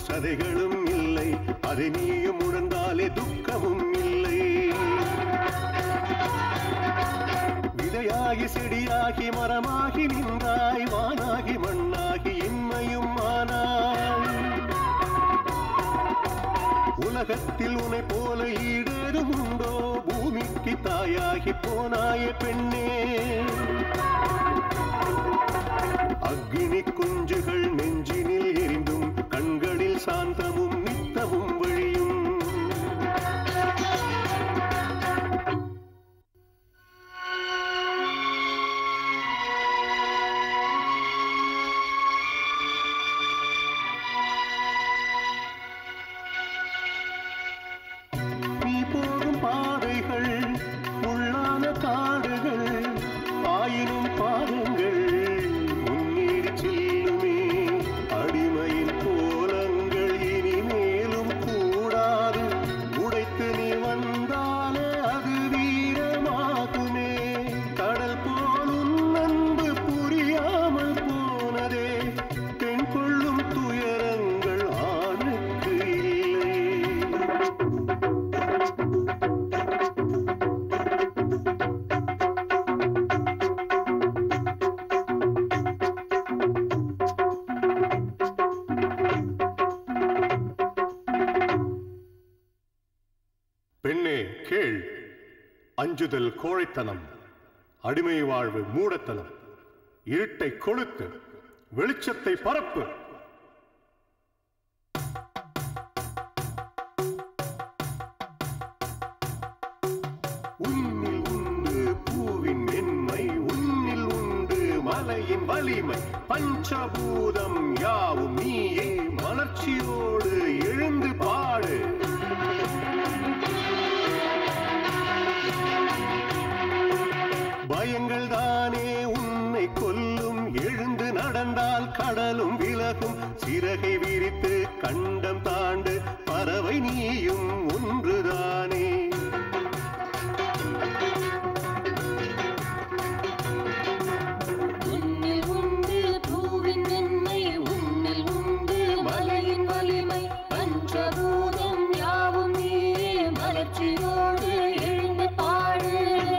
சதைகளும் இல்லை அதை நீயும் உணர்ந்தாலே துக்கமும் இல்லை விதையாகி செடியாகி மரமாகி நின்றாய் வானாகி மண்ணாகி இன்மையும் ஆனாய் உலகத்தில் உன்னை போல ஈடேதும் உண்டோ பூமிக்கு தாயாகி போனாய பெண்ணே அக்னி குஞ்சுகள் நெஞ்சினில் எரிந்தும் கண்களில் சாந்தமும் நித்தமும் வழியும் நீ போகும் பாதைகள் உள்ளான காடுகள் ஆயினும் பாதங்கள் முன்னேறி செல்லுமே அடிமையின் கோலங்கள் இனி மேலும் கூடாது உடைத்து நீ வந்தாலே அது வீரமாகுமே கடல் போலும் அன்பு புரியாமல் போனதே பெண் கொள்ளும் துயரங்கள் ஆணுக்கு இல்லை பெண்ணே கேள் அஞ்சுதல் கோழைத்தனம் அடிமை வாழ்வு மூடத்தனம் இருட்டை கொளுத்து வெளிச்சத்தை பரப்பு உன்னில் உண்டு பூவின் மென்மை உன்னில் உண்டு மலையின் வலிமை பஞ்சபூதம் யாவும் நீயே மலர்ச்சியோடு எழுந்து பாடு பயங்கள் தானே உன்னை கொல்லும் எழுந்து நடந்தால் கடலும் விலகும் சிறகை விரித்து கண்டம் தாண்டு பறவை நீயும் ஒன்றுதானே உன்னில் உண்டு பூவின் மென்மை உன்னில் உண்டு மலையின் வலிமை பஞ்சபூதம் யாவும் நீயே மலர்ச்சியோடு எழுந்து பாடு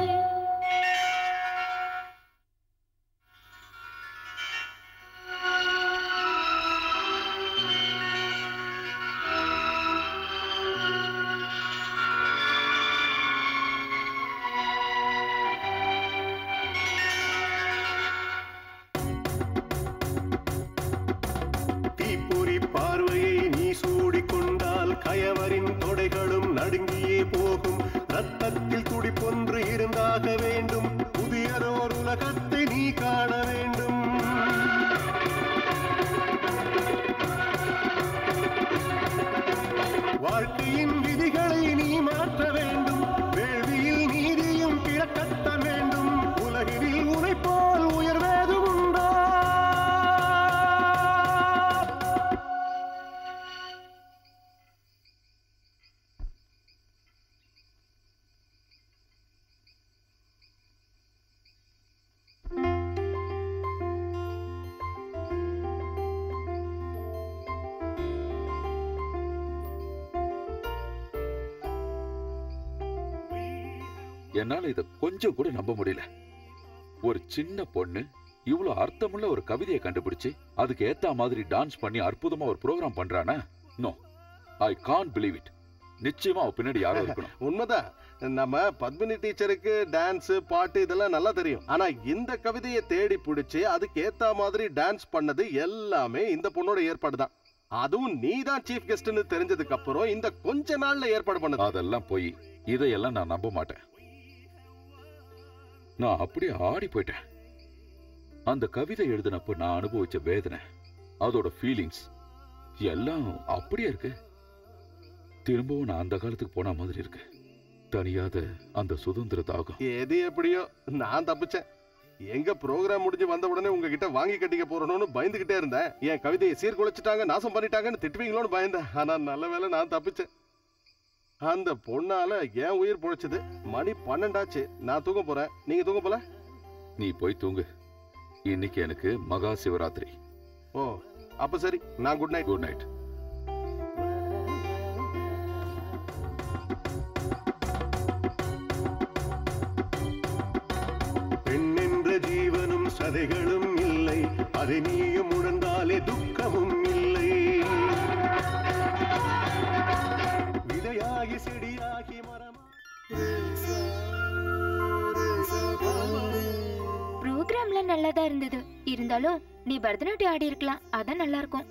தீப்பொறி பார்வையை நீ சூடிக்கொண்டால் கயவரின் தொடைகளும் நடுங்கியே போகும் ரத்தத்தில் துடிப்பொன்று இருந்தாக வேண்டும் புதியதோர் உலகத்தை நீ காண வேண்டும் வாழ்க்கையின் விதிகளை நீ மாற்ற வேண்டும் வேள்வியில் நீதியும் பிறக்கத்த வேண்டும் உலகில் உனை போல் உயர்வேது உண்டா என்னால இத கொஞ்சம் கூட நம்ப முடியல ஒரு சின்ன பொண்ணு இவ்வளவு அர்த்தமுள்ள ஒரு கவிதையை கண்டுபிடிச்சு அதுக்கு ஏத்த மாதிரி டான்ஸ் பண்ணி அற்புதமா ஒரு ப்ரோக்ராம் பண்றானா no I can't believe it நிச்சயமா அவ பின்னாடி யாரோ இருக்கணும் உண்மைதான் நம்ம பத்மினி டீச்சருக்கு டான்ஸ் பாட்டு இதெல்லாம் நல்லா தெரியும் ஆனா இந்த கவிதையை தேடி பிடிச்சு அதுக்கு ஏத்த மாதிரி டான்ஸ் பண்ணது எல்லாமே இந்த பொண்ணோட ஏற்பாடு தான் அதுவும் நீ தான் சீஃப் கெஸ்ட்னு தெரிஞ்சதுக்கு அப்புறம் இந்த கொஞ்ச நாள்ல ஏற்பாடு பண்ணது அதெல்லாம் போய் இதையெல்லாம் நான் நம்ப மாட்டேன் நான் அப்படியே ஆடி போயிட்டேன் அந்த கவிதை எழுதினப்ப நான் அனுபவிச்ச வேதனை அதோட ஃபீலிங்ஸ் எல்லாம் அப்படியே இருக்கு திரும்பவும் நான் அந்த காலத்துக்கு போன மாதிரி இருக்கு தனியாத அந்த சுதந்திர தாகம் எது எப்படியோ நான் தப்பிச்சேன் எங்க ப்ரோக்ராம் முடிஞ்சு வந்த உடனே உங்ககிட்ட வாங்கி கட்டிக்க போறணும்னு பயந்துகிட்டே இருந்தேன் என் கவிதையை சீர்குலைச்சிட்டாங்க நாசம் பண்ணிட்டாங்கன்னு திட்டுவீங்களோன்னு பயந்தேன் ஆனா நல்ல வேளை நான் தப்பிச்சேன் அந்த பொண்ணால என் உயிர் பொழைச்சது மணி பன்னெண்டாச்சு நான் தூங்க போறேன் நீங்க தூங்க போல நீ போய் தூங்கு இன்னைக்கு எனக்கு மகா சிவராத்திரி ஓ அப்ப சரி நான் குட் நைட் குட் நைட் கதைகளும் இல்லை அதை நீயும் உணர்ந்தாலே துக்கமும் இல்லை விதையாகி செடியாகி மரம் ப்ரோக்ராம்லாம் நல்லா தான் இருந்தது இருந்தாலும் நீ பரதநாட்டியம் ஆடி இருக்கலாம் அதான் நல்லா இருக்கும்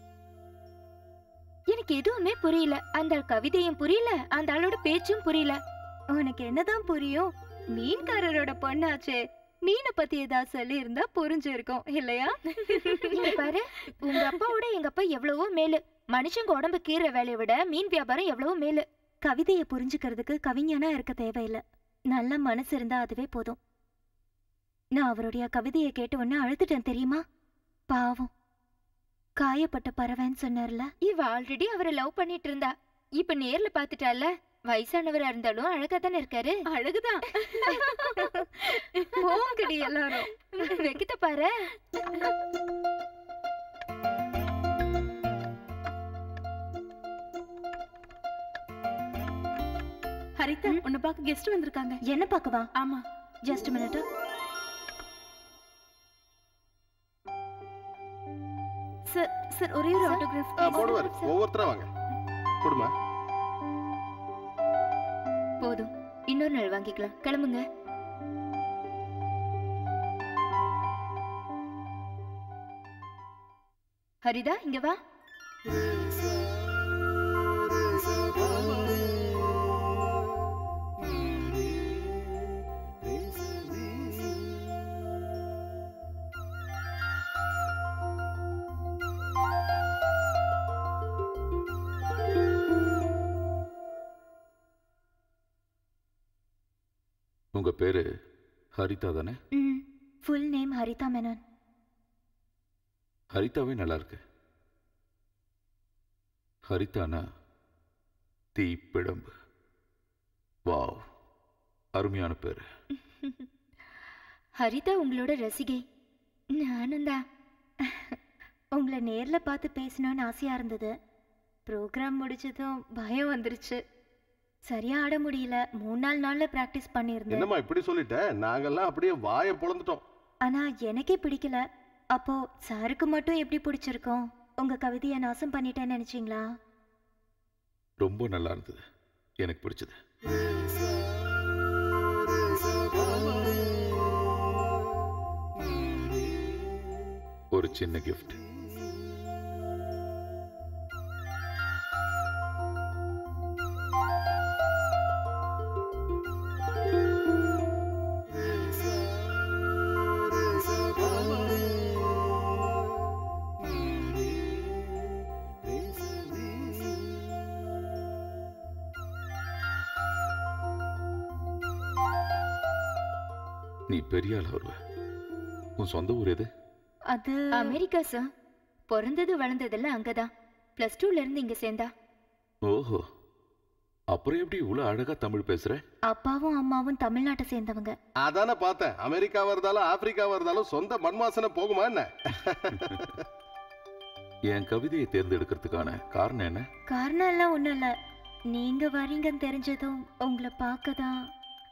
எனக்கு எதுவுமே புரியல அந்த ஆள் கவிதையும் புரியல அந்த ஆளோட பேச்சும் புரியல உனக்கு என்னதான் புரியும் மீன்காரரோட பொண்ணாச்சே மீனை பத்தி ஏதாவது சொல்லி இருந்தா புரிஞ்சிருக்கும் இல்லையா இங்க பாரு உங்க அப்பாவோட எங்க அப்பா எவ்வளவோ மேலு மனுஷங்க உடம்பு கீற வேலையை விட மீன் வியாபாரம் எவ்வளவோ மேலு கவிதையை புரிஞ்சுக்கிறதுக்கு கவிஞனா இருக்க தேவையில்லை நல்ல மனசு இருந்தா அதுவே போதும் நான் அவருடைய கவிதையை கேட்ட உடனே அழுதுட்டேன் தெரியுமா பாவம் காயப்பட்ட பறவைன்னு சொன்னார்ல இவ ஆல்ரெடி அவரை லவ் பண்ணிட்டு இருந்தா இப்ப நேர்ல பாத்துட்டால வயசானவரா இருந்தாலும் அழகா தானே இருக்காரு அழகுதான் போங்கடி எல்லாரும் வெக்கிட்ட பாரு ஹரிதா உன்னை பார்க்க கெஸ்ட் வந்திருக்காங்க என்ன பார்க்கவா ஆமா ஜஸ்ட் மினிட் சார் சார் ஒரே ஒரு ஆட்டோகிராஃப் ஆ, போடுவார் ஒவ்வொருத்தரா வாங்க கொடுமா போதும் இன்னொரு நாள் வாங்கிக்கலாம் கிளம்புங்க ஹரிதா இங்க வா உங்க பேரு ஹரிதா தானே ம் ஃபுல் நேம் ஹரிதா மேனன் ஹரிதாவே நல்லா இருக்கு ஹரிதானா தீப்பிழம்பு வாவ் அருமையான பேரு ஹரிதா உங்களோட ரசிகை நானும் தான் உங்களை நேர்ல பார்த்து பேசணும்னு ஆசையா இருந்தது ப்ரோக்ராம் முடிச்சதும் பயம் வந்துருச்சு சரியா ஆட முடியல மூணு நாலு நாள்ல பிராக்டிஸ் பண்ணியிருந்தேன் என்னம்மா இப்படி சொல்லிட்ட நாங்கெல்லாம் அப்படியே வாயை பொளந்துட்டோம் ஆனா எனக்கே பிடிக்கல அப்போ சாருக்கு மட்டும் எப்படி பிடிச்சிருக்கோம் உங்க கவிதையை நாசம் பண்ணிட்டேன்னு நினைச்சீங்களா ரொம்ப நல்லா இருந்தது எனக்கு பிடிச்சது ஒரு சின்ன கிஃப்ட் நீ பெரிய ஆள் வருவ உன் சொந்த ஊர் எது அது அமெரிக்கா சார் பிறந்தது வளர்ந்ததெல்லாம் அங்கதான் பிளஸ் டூல இருந்து இங்க சேர்ந்தா ஓஹோ அப்புறம் எப்படி இவ்வளவு அழகா தமிழ் பேசுற அப்பாவும் அம்மாவும் தமிழ்நாட்டை சேர்ந்தவங்க அதானே பார்த்தேன் அமெரிக்கா இருந்தாலும் ஆப்பிரிக்கா இருந்தாலும் சொந்த மண்வாசனை போகுமா என்ன என் கவிதையை தேர்ந்தெடுக்கிறதுக்கான காரணம் என்ன காரணம் எல்லாம் ஒண்ணும் இல்ல நீங்க வரீங்கன்னு தெரிஞ்சதும் உங்களை பார்க்க தான்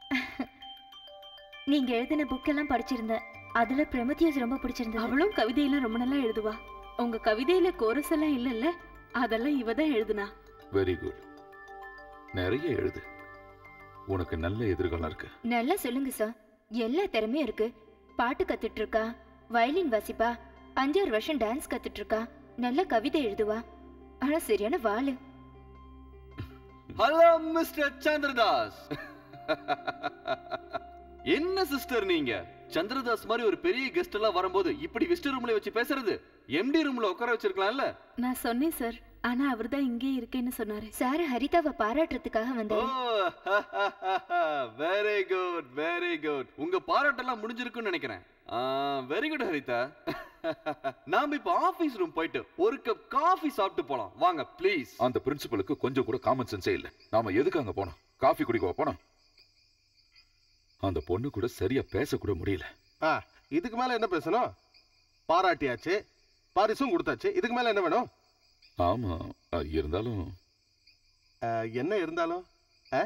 நீங்க எழுதின புக் எல்லாம் படிச்சிருந்தேன் அதுல பிரமத்தியஸ் ரொம்ப பிடிச்சிருந்தது அவளும் கவிதையெல்லாம் ரொம்ப நல்லா எழுதுவா உங்க கவிதையில கோரஸ் எல்லாம் இல்லல்ல அதெல்லாம் இவ தான் எழுதுனா வெரி குட் நிறைய எழுது உனக்கு நல்ல எதிர்காலம் இருக்கு நல்லா சொல்லுங்க சார் எல்லா திறமையும் இருக்கு பாட்டு கத்துட்டு இருக்கா வயலின் வாசிப்பா அஞ்சாறு வருஷம் டான்ஸ் கத்துட்டு இருக்கா நல்ல கவிதை எழுதுவா ஆனா சரியான வாளு ஹலோ மிஸ்டர் சந்திரதாஸ் என்ன சிஸ்டர் நீங்க சந்திரதாஸ் மாதிரி ஒரு பெரிய கெஸ்ட் எல்லாம் வரும்போது இப்படி விசிட்டர் ரூம்ல வச்சு பேசுறது எம்டி ரூம்ல உட்கார வச்சிருக்கலாம்ல நான் சொன்னேன் சார் ஆனா அவர் தான் இங்கே இருக்கேன்னு சொன்னாரு சார் ஹரிதாவை பாராட்டுறதுக்காக ஓ வந்தாரு வெரி குட் வெரி குட் உங்க பாராட்டெல்லாம் முடிஞ்சிருக்குன்னு நினைக்கிறேன் வெரி குட் ஹரிதா நாம இப்ப ஆபீஸ் ரூம் போயிட்டு ஒரு கப் காஃபி சாப்பிட்டு போலாம் வாங்க ப்ளீஸ் அந்த பிரின்சிபலுக்கு கொஞ்சம் கூட காமன் சென்ஸே இல்ல நாம எதுக்கு அங்க போனோம் காஃபி குடிக்க போனோம் அந்த பொண்ணு கூட சரியா பேச கூட முடியல ஆ இதுக்கு மேல என்ன பேசணும் பாராட்டியாச்சு பரிசும் கொடுத்தாச்சு இதுக்கு மேல என்ன வேணும் ஆமா அஹ், இருந்தாலும் ஆ, என்ன இருந்தாலும் ஆ?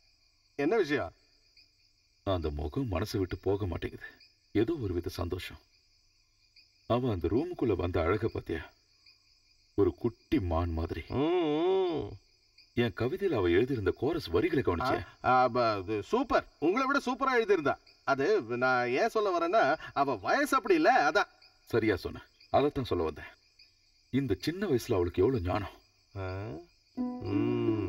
என்ன விஷயம் அந்த முகம் மனசை விட்டு போக மாட்டேங்குது ஏதோ ஒரு வித சந்தோஷம் அவ அந்த ரூமுக்குள்ள வந்த அழக பாத்தியா ஒரு குட்டி மான் மாதிரி ம், ம். என் கவிதையில அவ எழுதியிருந்த கோரஸ் வரிகளை கவனிச்சேன் ஆ, ப- அது சூப்பர் உங்களை விட சூப்பரா எழுதியிருந்தா அது நான் ஏன் சொல்ல வரேன்னா அவ வயசு அப்படி இல்ல அதான் சரியா சொன்ன அதைத்தான் சொல்ல வந்தேன் இந்த சின்ன வயசுல அவளுக்கு எவ்வளவு ஞானம் ஆ? ம்.